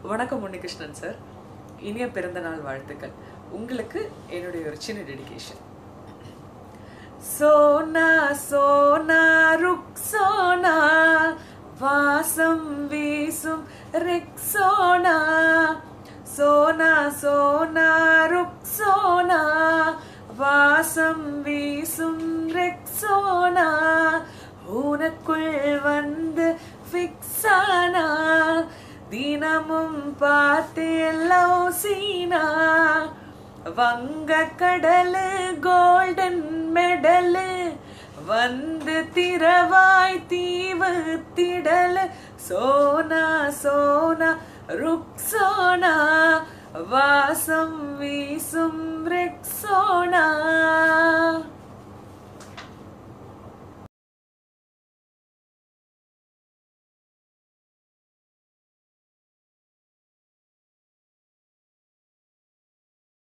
வணக்கம் உன்னிகிருஷ்ணன் சார் இனிய பிறந்த நாள் வாழ்த்துக்கள் உங்களுக்கு என்னுடைய ஒரு சின்ன டெடிகேஷன் சோனா சோனா ருக் சோனா வாசம் வீசும் ரெக்ஸோனா சோனா சோனா ருக் சோனா வாசம் வீசும் ரெக்ஸோனா உனக்குள் வந்து ஃபிக்ஸானா தினமும் பார்த்து லவ் சீனா வங்க கடலு கோல்டன் மெடலு வந்து திரவாய் தீவு திடலு சோனா சோனா ருக்ஸோனா வாசம் வீசும் ரெக்ஸோனா